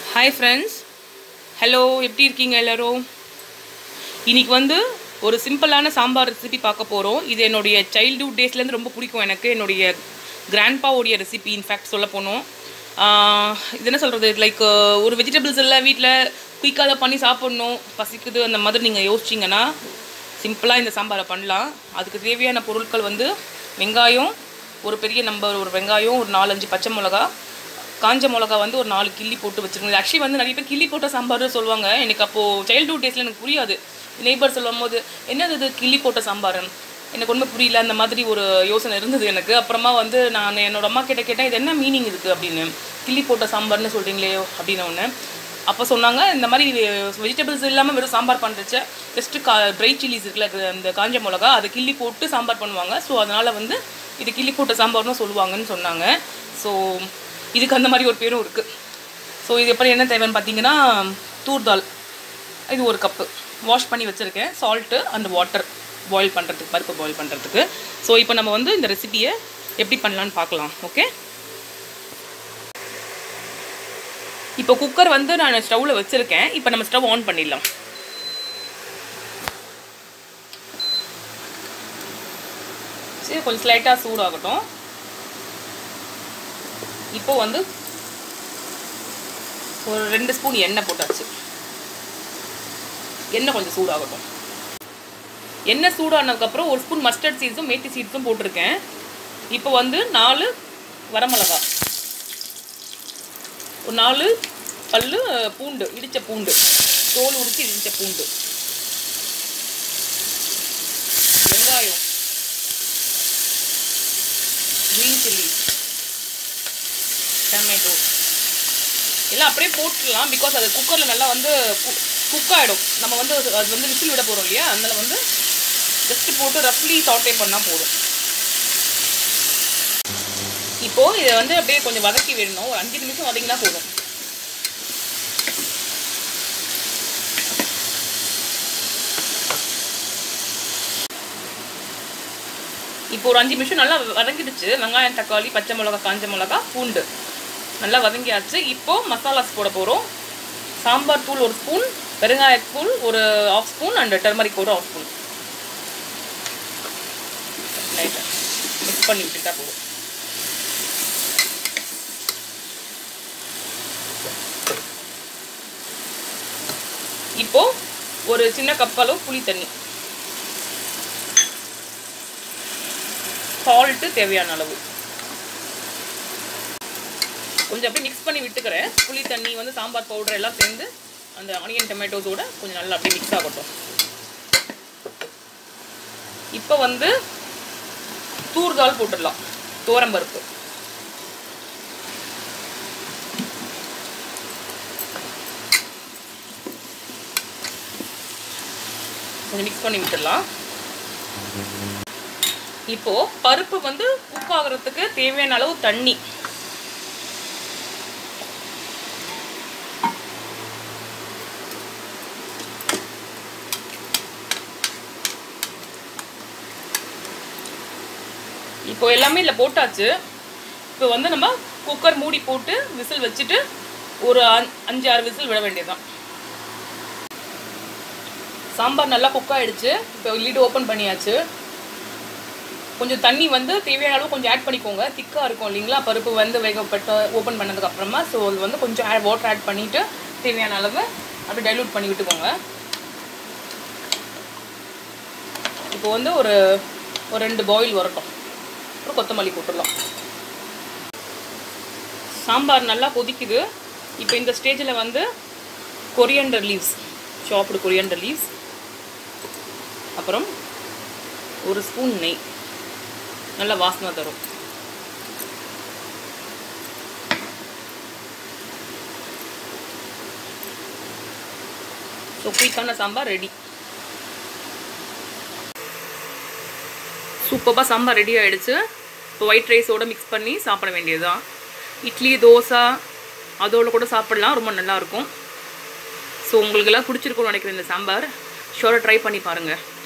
hi friends hello எப்படி இருக்கீங்க எல்லோரும் இன்னைக்கு வந்து ஒரு சிம்பிளான சாம்பார் ரெசிபி பார்க்க போகிறோம் இது என்னுடைய சைல்ட்ஹுட் டேஸ்லேருந்து ரொம்ப பிடிக்கும் எனக்கு என்னுடைய கிராண்ட்பாவுடைய ரெசிபி இன்ஃபேக்ட் சொல்ல போனோம் இது என்ன சொல்கிறது லைக் ஒரு வெஜிடபிள்ஸ் எல்லாம் வீட்டில் குயிக்காக அதை பண்ணி சாப்பிட்ணும் பசிக்குது அந்த மாதிரி நீங்கள் யோசிச்சிங்கன்னா சிம்பிளாக இந்த சாம்பாரை பண்ணலாம் அதுக்கு தேவையான பொருட்கள் வந்து வெங்காயம் ஒரு பெரிய நம்பர் ஒரு வெங்காயம் ஒரு நாலஞ்சு பச்சை மிளகா காஞ்ச மிளகா வந்து ஒரு நாலு கிள்ளி போட்டு வச்சுருக்கோம் ஆக்சுவலி வந்து நிறைய பேர் கிள்ளி போட்ட சாம்பார் சொல்லுவாங்க எனக்கு அப்போது சைல்ட்ஹுட் டேஸில் எனக்கு புரியாது நெய்பர் சொல்லும் போது என்னது இது கிள்ளி போட்ட சாம்பார் எனக்கு ஒன்றும் புரியல அந்த மாதிரி ஒரு யோசனை இருந்தது எனக்கு அப்புறமா வந்து நான் என்னோட அம்மா கிட்ட கேட்டேன் இது என்ன மீனிங் இருக்குது அப்படின்னு கிள்ளி போட்ட சாம்பார்னு சொல்கிறீங்களே அப்படின்னு ஒன்று அப்போ சொன்னாங்க இந்த மாதிரி வெஜிடபிள்ஸ் இல்லாமல் வெறும் சாம்பார் பண்ணுறச்ச ஜஸ்ட்டு கா ட்ரை சில்லிஸ் இருக்குல்ல அது அந்த காஞ்ச மிளகா அதை கிள்ளி போட்டு சாம்பார் பண்ணுவாங்க ஸோ அதனால் வந்து இது கிள்ளி போட்ட சாம்பார்னு சொல்லுவாங்கன்னு சொன்னாங்க ஸோ இதுக்கு அந்த மாதிரி ஒரு பேரும் இருக்குது ஸோ இது எப்படி என்ன தேவைன்னு பார்த்தீங்கன்னா தூர் தால் இது ஒரு கப்பு வாஷ் பண்ணி வச்சுருக்கேன் சால்ட்டு அந்த வாட்டர் பாயில் பண்ணுறதுக்கு பருப்பு பாயில் பண்ணுறதுக்கு ஸோ இப்போ நம்ம வந்து இந்த ரெசிபியை எப்படி பண்ணலான்னு பார்க்கலாம் ஓகே இப்போ குக்கர் வந்து நான் ஸ்டவ்வில் வச்சுருக்கேன் இப்போ நம்ம ஸ்டவ் ஆன் பண்ணிடலாம் சரி கொஞ்சம் ஸ்லைட்டாக சூடாகட்டும் இப்போ வந்து ஒரு ரெண்டு ஸ்பூன் எண்ணெய் போட்டாச்சு எண்ணெய் கொஞ்சம் சூடாகட்டும் எண்ணெய் சூடானதுக்கப்புறம் ஒரு ஸ்பூன் மஸ்டர்ட் சீட்ஸும் மேத்தி சீட்ஸும் போட்டிருக்கேன் இப்போ வந்து நாலு வரமிளகா ஒரு நாலு பல்லு பூண்டு இடித்த பூண்டு தோல் உரித்து இடித்த பூண்டு வெங்காயம் க்ரீன் சில்லி டொமேட்டோ எல்லாம் அப்படியே போட்டுடலாம் பிகாஸ் அது குக்கரில் நல்லா வந்து குக் ஆகிடும் நம்ம வந்து அது வந்து விசில் விட போகிறோம் இல்லையா அதனால் வந்து ஜஸ்ட்டு போட்டு ரஃப்லி சாட்டே பண்ணால் போதும் இப்போது இதை வந்து அப்படியே கொஞ்சம் வதக்கி விடணும் ஒரு அஞ்சு நிமிஷம் வதங்கினா போதும் இப்போ ஒரு அஞ்சு நிமிஷம் நல்லா வதங்கிடுச்சு வெங்காயம் தக்காளி பச்சை மிளகா காஞ்ச மிளகா பூண்டு நல்லா வதங்கியாச்சு இப்போது மசாலாஸ் போட போகிறோம் சாம்பார் தூள் ஒரு ஸ்பூன் பெருங்காயத்தூள் ஒரு ஆஃப் ஸ்பூன் அண்ட் டர்மரிக் ஒரு ஆஃப் ஸ்பூன் லைட்டாக மிக்ஸ் பண்ணி விட்டுட்டா போதும் இப்போ ஒரு சின்ன கப்பளவு புளி தண்ணி சால்ட்டு தேவையான அளவு கொஞ்சம் அப்படியே மிக்ஸ் பண்ணி விட்டுக்கிறேன் புளி தண்ணி வந்து சாம்பார் பவுடர் எல்லாம் சேர்ந்து அந்த ஆனியன் டொமேட்டோஸோட கொஞ்சம் நல்லா அப்படியே மிக்ஸ் ஆகட்டும் இப்போ வந்து தூர்தால் போட்டுடலாம் தோரம்பருப்பு கொஞ்சம் மிக்ஸ் பண்ணி விட்டுடலாம் இப்போ பருப்பு வந்து குக் ஆகிறதுக்கு தேவையான அளவு தண்ணி இப்போ எல்லாமே இதில் போட்டாச்சு இப்போ வந்து நம்ம குக்கர் மூடி போட்டு விசில் வச்சுட்டு ஒரு அஞ்சு ஆறு விசில் விட வேண்டியதுதான் சாம்பார் நல்லா குக் ஆகிடுச்சு இப்போ லீடு ஓப்பன் பண்ணியாச்சு கொஞ்சம் தண்ணி வந்து தேவையான அளவு கொஞ்சம் ஆட் பண்ணிக்கோங்க திக்காக இருக்கும் இல்லைங்களா பருப்பு வந்து வேகப்பட்டு ஓப்பன் பண்ணதுக்கு அப்புறமா ஸோ அது வந்து கொஞ்சம் ஆட் வாட்டர் ஆட் பண்ணிவிட்டு தேவையான அளவு அப்படி டைலூட் பண்ணி விட்டுக்கோங்க இப்போ வந்து ஒரு ஒரு ரெண்டு பாயில் வரட்டும் அப்புறம் கொத்தமல்லி போட்டுடலாம் சாம்பார் நல்லா கொதிக்குது இப்போ இந்த ஸ்டேஜில் வந்து கொரியண்டர் லீவ்ஸ் சாப்பிடு கொரியண்டர் லீவ்ஸ் அப்புறம் ஒரு ஸ்பூன் நெய் நல்ல வாசனை தரும் ஸோ குயிக்கான சாம்பார் ரெடி சூப்பராக சாம்பார் ரெடி ஆகிடுச்சு இப்போ ஒயிட் ரைஸோடு மிக்ஸ் பண்ணி சாப்பிட வேண்டியது தான் இட்லி தோசை அதோட கூட சாப்பிடலாம் ரொம்ப நல்லாயிருக்கும் ஸோ உங்களுக்கெல்லாம் பிடிச்சிருக்கும்னு நினைக்கிறேன் இந்த சாம்பார் ஷோராக ட்ரை பண்ணி பாருங்கள்